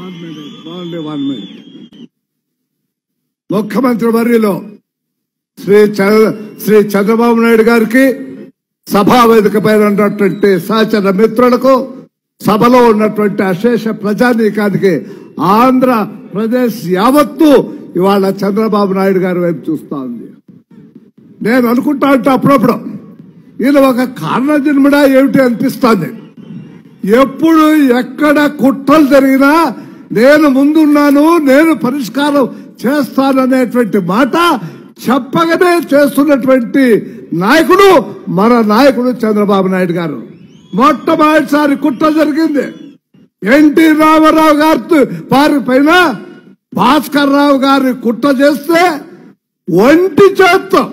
Only one minute ముఖ్యమంత్రి వర్యులో శ్రీ చంద్ర- శ్రీ చంద్రబాబు నాయుడు గారికి సభా వేదిక పైన ఉన్నటువంటి సహచర మిత్రులకు సభలో ఉన్నటువంటి అశేష ప్రజానీకానికి ఆంధ్రప్రదేశ్ యావత్తు ఇవాళ చంద్రబాబు నాయుడు గారి వైపు చూస్తా ఉంది నేను అనుకుంటా అంటే అప్పుడప్పుడు ఇది ఒక కారణ జన్మడా ఏమిటి అనిపిస్తుంది ఎప్పుడు ఎక్కడ కుట్రలు జరిగినా నేను ముందున్నాను నేను పరిష్కారం చేస్తాననేటువంటి మాట చెప్పగానే చేస్తున్నటువంటి నాయకుడు మన నాయకుడు చంద్రబాబు నాయుడు గారు మొట్టమొదటిసారి కుట్ర జరిగింది ఎన్టీ రామారావు గారి వారి పైన భాస్కర్ రావు గారి కుట్ర చేస్తే ఒంటి చేత్తో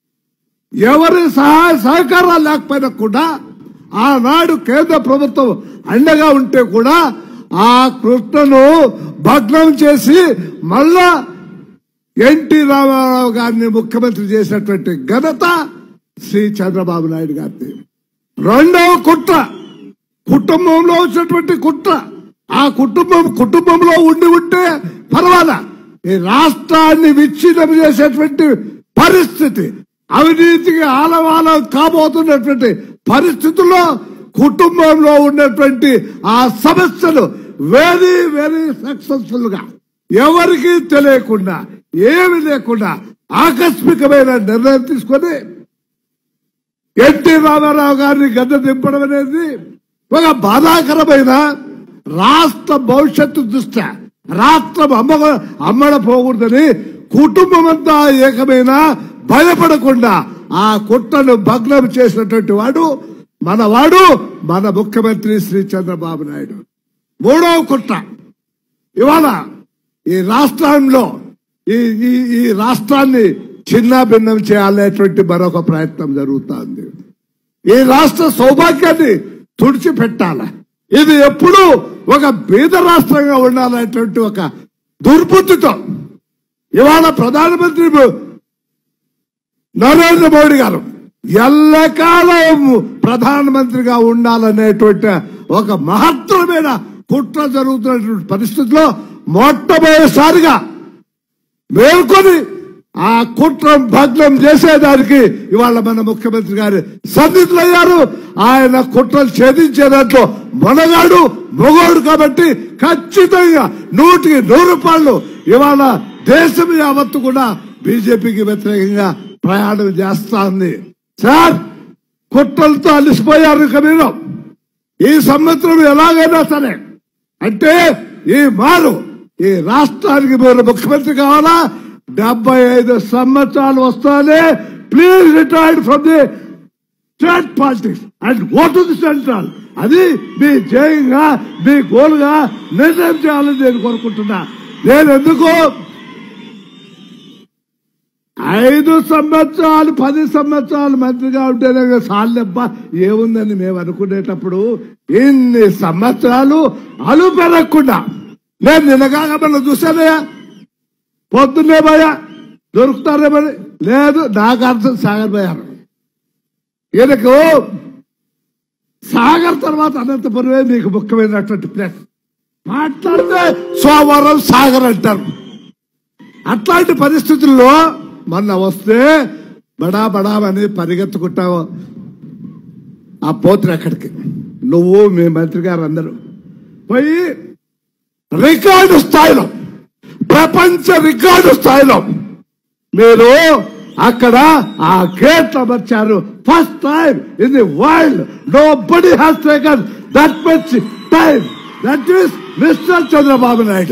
ఎవరి సహాయ సహకారాలు లేకపోయినా కూడా ఆనాడు కేంద్ర ప్రభుత్వం అండగా ఉంటే కూడా ఆ కృష్ణను భగ్నం చేసి మళ్ళా ఎన్టీ రామారావు గారిని ముఖ్యమంత్రి చేసినటువంటి ఘనత శ్రీ చంద్రబాబు నాయుడు గారిది రెండవ కుట్ర కుటుంబంలో వచ్చినటువంటి కుట్ర ఆ కుటుంబం కుటుంబంలో ఉండి ఉంటే పర్వాలా ఈ రాష్ట్రాన్ని విచ్ఛిన్నం చేసేటువంటి పరిస్థితి అవినీతికి ఆలవాలం కాబోతున్నటువంటి పరిస్థితుల్లో కుటుంబంలో ఉన్నటువంటి ఆ సమస్యలు వెరీ వెరీ సక్సెస్ఫుల్ గా ఎవరికీ తెలియకుండా ఏమి లేకుండా ఆకస్మికమైన నిర్ణయం తీసుకొని ఎన్టీ రామారావు గారిని గద్ద దింపడం అనేది ఒక బాధాకరమైన రాష్ట్ర భవిష్యత్తు దృష్ట్యా రాష్ట్రం అమ్మ అమ్మడ పోకూడదని కుటుంబం అంతా ఏకమైన భయపడకుండా ఆ కుట్రను భగ్నం చేసినటువంటి వాడు మన వాడు మన ముఖ్యమంత్రి శ్రీ చంద్రబాబు నాయుడు మూడవ కుట్ర ఇవాళ ఈ రాష్ట్రంలో ఈ ఈ ఈ రాష్ట్రాన్ని చిన్న భిన్నం చేయాలనేటువంటి మరొక ప్రయత్నం జరుగుతోంది ఈ రాష్ట్ర సౌభాగ్యాన్ని తుడిచిపెట్టాల ఇది ఎప్పుడు ఒక బీద రాష్ట్రంగా ఉండాలనేటువంటి ఒక దుర్బుద్ధితో ఇవాళ ప్రధానమంత్రి నరేంద్ర మోడీ గారు ఎల్లకాలం ప్రధానమంత్రిగా ఉండాలనేటువంటి ఒక మహత్తరమైన కుట్ర జరుగుతున్నటువంటి పరిస్థితిలో మొట్టమొదటిసారిగా మేల్కొని ఆ కుట్ర భగ్నం చేసేదానికి ఇవాళ మన ముఖ్యమంత్రి గారు సన్నిధులయ్యారు ఆయన కుట్రలు ఛేదించే దాంట్లో మొనగాడు మొగోడు కాబట్టి ఖచ్చితంగా నూటికి నూరు రూపాయలు ఇవాళ దేశం యావత్తు కూడా బీజేపీకి వ్యతిరేకంగా ప్రయాణం చేస్తా ఉంది సార్ కుట్రలతో అలిసిపోయారు ఇక మీరు ఈ సంవత్సరం ఎలాగైనా సరే అంటే ఈ మారు ఈ రాష్ట్రానికి మీరు ముఖ్యమంత్రి కావాలా డెబ్బై ఐదు సంవత్సరాలు వస్తానే please retired from the state politics and vote the central అది మీ జయంగా మీ గోల్ గా నిర్ణయం చేయాలని నేను కోరుకుంటున్నా నేను ఎందుకు ఐదు సంవత్సరాలు పది సంవత్సరాలు మంత్రిగా ఉంటేనే సాల్లెబ్బా ఏముందని మేము అనుకునేటప్పుడు ఇన్ని సంవత్సరాలు అలు పెరగకుండా నేను నిన్నగాక మనం చూసానయ్యా పొద్దున్నే పోయా దొరుకుతారేమని లేదు నాకు అర్థం సాగర్ పోయారు ఈయనకు సాగర్ తర్వాత అనంతపురమే మీకు ముఖ్యమైనటువంటి ప్లేస్ మాట్లాడితే సోమవారం సాగర్ అంటారు అట్లాంటి పరిస్థితుల్లో మొన్న వస్తే బడా బడా అని పరిగెత్తుకుంటావు ఆ పోతురు అక్కడికి నువ్వు మీ మంత్రి గారు అందరూ పోయి రికార్డు స్థాయిలో ప్రపంచ రికార్డు స్థాయిలో మీరు అక్కడ ఆ గేట్ అమర్చారు first time in the world nobody has taken that much time that is mister Chandrababu Naidu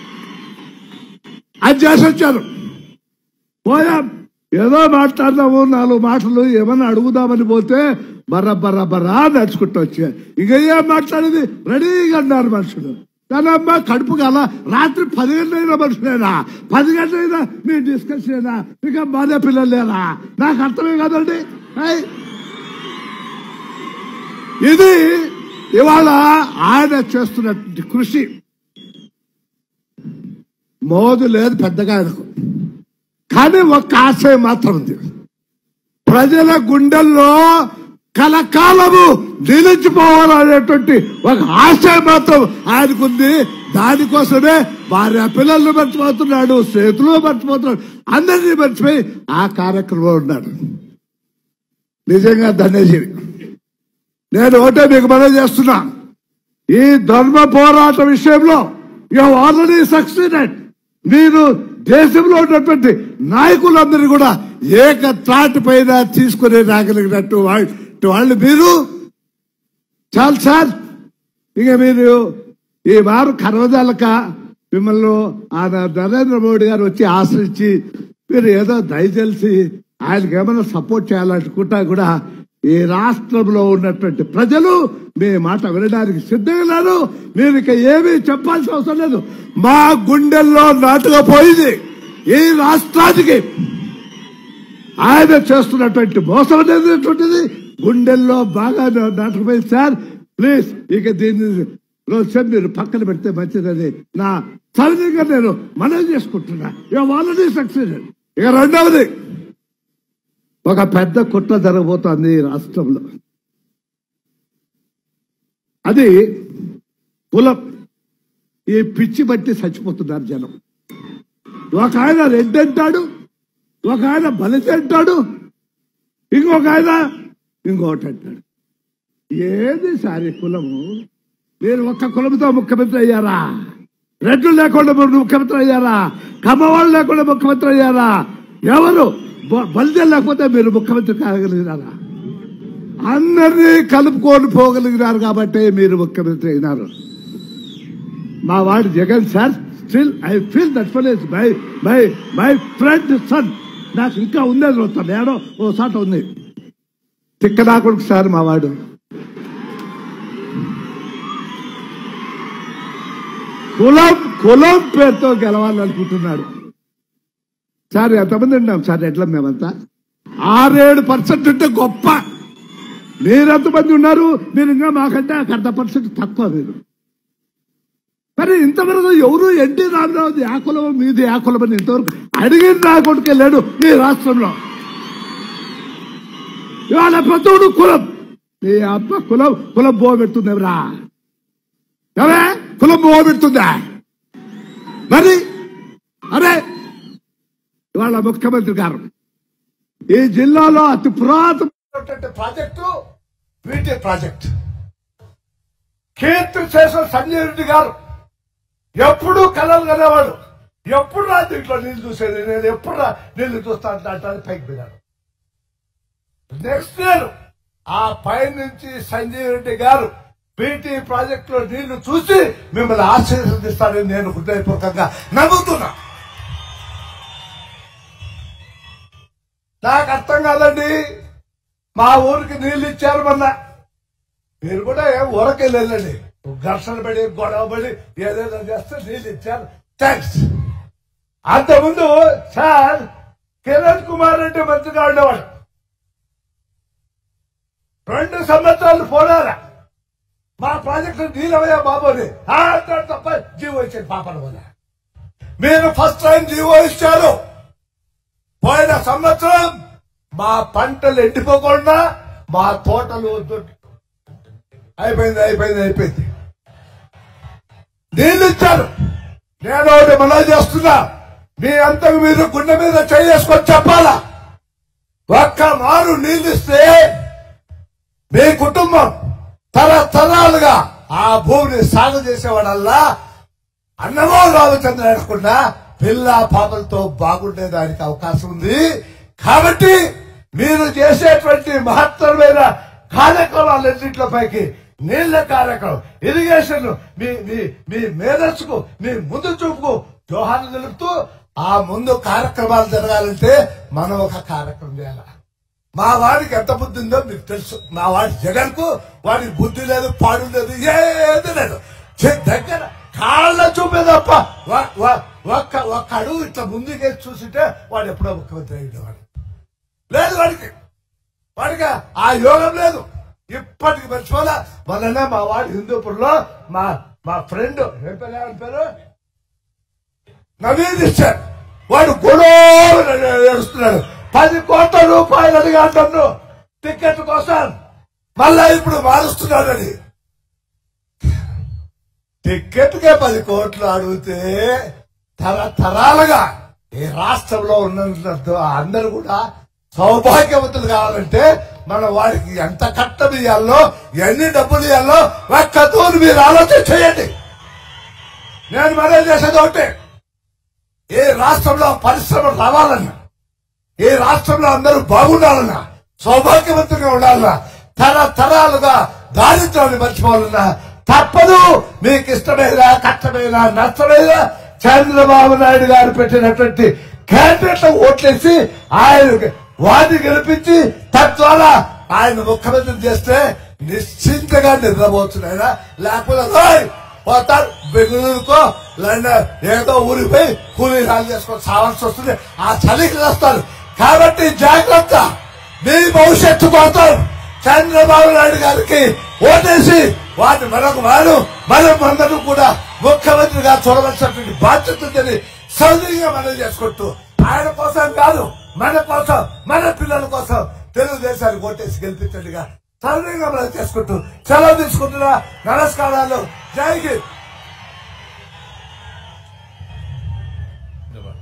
అది చేసి వచ్చారు పోయాం ఏదో మాట్లాడదాము నాలుగు మాటలు ఏమన్నా అడుగుదామని పోతే బర్ర బర్ర బర్రా నడుచుకుంటూ వచ్చా ఇక ఏం మాట్లాడేది రెడీగా అన్నారు మనుషులు దానమ్మా కడుపు కాల రాత్రి పది గంటలైన మనుషులేనా పది గంటలైనా మీ డిస్కషన్ ఇక బాధ పిల్లలు లేరా నాకు అర్థమే కదండి ఏయ్. ఇది ఇవాళ ఆయన చేస్తున్నటువంటి కృషి మోదు లేదు పెద్దగా ఆయనకు కానీ ఒక్క ఆశయం మాత్రం ఉంది ప్రజల గుండెల్లో కలకాలము నిలిచిపోవాలనేటువంటి ఒక ఆశయం మాత్రం ఆయనకుంది దానికోసమే భార్య పిల్లల్ని మర్చిపోతున్నాడు స్నేహితులు మర్చిపోతున్నాడు అందరినీ మర్చిపోయి ఆ కార్యక్రమంలో ఉన్నాడు నిజంగా ధన్యజీవి నేను ఒకటే మీకు మనం చేస్తున్నా ఈ ధర్మ పోరాట విషయంలో యూ ఆల్రెడీ సక్సీడెడ్ మీరు దేశంలో ఉన్నటువంటి నాయకులందరూ కూడా ఏక త్రాటి పైన తీసుకుని రాగలిగినట్టు వాళ్ళు వాళ్ళు మీరు చాలు సార్ ఇక మీరు ఈ వారు కరవదలక మిమ్మల్ని ఆయన నరేంద్ర మోడీ గారు వచ్చి ఆశ్రయించి మీరు ఏదో దయచేసి ఆయనకి ఏమైనా సపోర్ట్ చేయాలనుకుంటా కూడా ఈ రాష్ట్రంలో ఉన్నటువంటి ప్రజలు మీ మాట వినడానికి సిద్ధంగా లేరు మీరు ఇక ఏమీ చెప్పాల్సిన అవసరం లేదు మా గుండెల్లో నాటుకుపోయింది ఈ రాష్ట్రానికి ఆయన చేస్తున్నటువంటి మోసం అనేటువంటిది గుండెల్లో బాగా నాటుకుపోయింది సార్ ప్లీజ్ ఇక దీన్ని రోజు మీరు పక్కన పెడితే మంచిదని నా సవినీయంగా నేను మనవి చేసుకుంటున్నా ఇక ఆల్రెడీ సక్సెస్ ఇక రెండవది ఒక పెద్ద కుట్ర జరగబోతోంది ఈ రాష్ట్రంలో అది కులం ఈ పిచ్చి బట్టి చచ్చిపోతున్నారు జనం ఒక ఆయన రెడ్డి అంటాడు ఒక ఆయన బలిత అంటాడు ఇంకొక ఆయన ఇంకొకటి అంటాడు ఏది సారి కులము మీరు ఒక్క కులంతో ముఖ్యమంత్రి అయ్యారా రెడ్లు లేకుండా మీరు ముఖ్యమంత్రి అయ్యారా కమ్మవాళ్ళు లేకుండా ముఖ్యమంత్రి అయ్యారా ఎవరు బ- బలిజ లేకపోతే మీరు ముఖ్యమంత్రి కాగలిగినారా అందరినీ కలుపుకొని పోగలిగినారు కాబట్టి మీరు ముఖ్యమంత్రి అయినారు మా వాడు Jagan sir still I feel that fell is my my my friend son నాకు ఇంకా ఉంది అది వస్తాను ఏడో ఓ సాట ఉంది తిక్కనాకుడికి సార్ మా వాడు కులం కులం పేరుతో గెలవాలనుకుంటున్నాడు సార్ ఎంతమంది ఉన్నాం సార్ ఎట్లా మేమంతా ఆరేడు పర్సెంట్ ఉంటే గొప్ప మీరు ఎంతమంది ఉన్నారు మీరు ఇంకా మాకంటే ఒక అర్ధ పర్సెంట్ తక్కువ మీరు మరి ఇంతవరకు ఎవరు ఎన్టీ రామారావుది ఆ కులం మీది ఆ కులం అని ఇంతవరకు అడిగిన నా కొడుకు లేడు మీ రాష్ట్రంలో ఇవాళ ప్రతోడు కులం నీ అబ్బ కులం కులం బో పెడుతుంది ఎవరా ఎవరే కులం బో పెడుతుందా మరి అరే ఇవాళ ముఖ్యమంత్రి గారు ఈ జిల్లాలో అతి పురాతన ప్రాజెక్టు వీటి ప్రాజెక్ట్ కీర్తి చేసిన సంజయ్ రెడ్డి గారు ఎప్పుడు కలలు కనేవాడు ఎప్పుడు రా దీంట్లో నీళ్ళు చూసేది నేను ఎప్పుడు రా నీళ్లు చూస్తా అంటే పైకి పోయినాడు నెక్స్ట్ ఇయర్ ఆ పై నుంచి సంజయ్ రెడ్డి గారు బీటీ ప్రాజెక్ట్ లో నీళ్లు చూసి మిమ్మల్ని ఆశీర్వదిస్తారని నేను హృదయపూర్వకంగా నమ్ముతున్నా నాకు అర్థం కాదండి మా ఊరికి నీళ్లు ఇచ్చారు మొన్న మీరు కూడా ఏం ఊరకెళ్ళి వెళ్ళండి ఘర్షణ పడి గొడవ పడి ఏదేదో చేస్తే నీళ్ళు ఇచ్చారు థ్యాంక్స్ అంతకుముందు సార్ కిరణ్ కుమార్ రెడ్డి మంత్రిగా ఉండేవాడు రెండు సంవత్సరాలు పోరారా మా ప్రాజెక్టు నీలవయ్యా బాబోని ఆ అంటాడు తప్ప జీవో ఇచ్చేది పాపన వల్ల మీరు ఫస్ట్ టైం జీవో ఇచ్చారు పోయిన సంవత్సరం మా పంటలు ఎండిపోకుండా మా తోటలు దొడ్డి అయిపోయింది అయిపోయింది అయిపోయింది నీళ్ళు ఇచ్చారు నేను ఒకటి మనవి చేస్తున్నా మీ అంతకు మీరు గుండె మీద చేసుకొని చెప్పాలా ఒక్క మారు నీళ్ళు ఇస్తే మీ కుటుంబం తరతరాలుగా ఆ భూమిని సాగు చేసేవాడల్లా అన్నమో రామచంద్ర అనకుండా పిల్ల పాపలతో బాగుండేదానికి అవకాశం ఉంది కాబట్టి మీరు చేసేటువంటి మహత్తరమైన కార్యక్రమాలన్నింటిలో పైకి నీళ్ల కార్యక్రమం ఇరిగేషన్ మీ మీ మీ మేధస్సుకు మీ ముందు చూపుకు జోహార్లు తెలుపుతూ ఆ ముందు కార్యక్రమాలు జరగాలంటే మనం ఒక కార్యక్రమం చేయాలి మా వాడికి ఎంత బుద్ధి ఉందో మీకు తెలుసు మా వాడి జగన్ కు వాడికి బుద్ధి లేదు పాడు లేదు ఏది లేదు చి- దగ్గర కాళ్ళ చూపే తప్ప వ- వ- ఒక్క ఒక్క అడుగు ఇట్లా ముందుకే చూసింటే వాడు ఎప్పుడో ముఖ్యమంత్రి అయ్యేవాడు లేదు వాడికి వాడికి ఆ యోగం లేదు ఇప్పటికి మర్చిపోలే మొన్ననే మా వాడు హిందూపూర్లో మా మా ఫ్రెండ్ ఏం పేరు ఏమని పేరు నవీన్ ఇచ్చాడు వాడు గొడవ ఏడుస్తున్నాడు పది కోట్ల రూపాయలు అడిగా నన్ను టికెట్ కోసం మళ్ళా ఇప్పుడు మారుస్తున్నాడని టిక్కెట్కే పది కోట్లు అడిగితే తరతరాలుగా ఈ రాష్ట్రంలో ఉన్నంత అందరూ కూడా సౌభాగ్యవంతులు కావాలంటే మన వాడికి ఎంత కట్టం ఇవ్వాలో ఎన్ని డబ్బులు ఇవ్వాలో ఒక్కతో మీరు ఆలోచన చేయండి నేను మరే చేసేది ఒకటే ఏ రాష్ట్రంలో పరిశ్రమ రావాలన్నా ఏ రాష్ట్రంలో అందరూ బాగుండాలన్నా సౌభాగ్యవంతంగా ఉండాలన్నా తరతరాలుగా దారిద్ర్యాన్ని మర్చిపోవాలన్నా తప్పదు మీకు ఇష్టమైన కష్టమైన నష్టమైన చంద్రబాబు నాయుడు గారు పెట్టినటువంటి క్యాండిడేట్ ఓట్లేసి ఆయన వారిని గెలిపించి తద్వారా ఆయన ముఖ్యమంత్రి చేస్తే నిశ్చింతగా నిద్రపోతున్నాయన లేకపోతే "ఓయ్, పోతారు బెంగళూరుకో లండన్ ఏదో ఊరికి పోయి కూలీ రాలు చేసుకొని సావాల్సి వస్తుంది ఆ చలికి వస్తారు కాబట్టి జాగ్రత్త మీ భవిష్యత్తు కోసం చంద్రబాబు నాయుడు గారికి ఓటేసి వాటి మరొక వారు మనం అందరూ కూడా ముఖ్యమంత్రిగా చూడవలసినటువంటి బాధ్యత ఉందని సౌదర్యంగా మనం చేసుకుంటూ ఆయన కోసం కాదు మన కోసం మన పిల్లల కోసం తెలుగుదేశానికి ఓటేసి గెలిపించండిగా సౌదర్యంగా మనం చేసుకుంటూ సెలవు తీసుకుంటున్నా నమస్కారాలు జై హింద్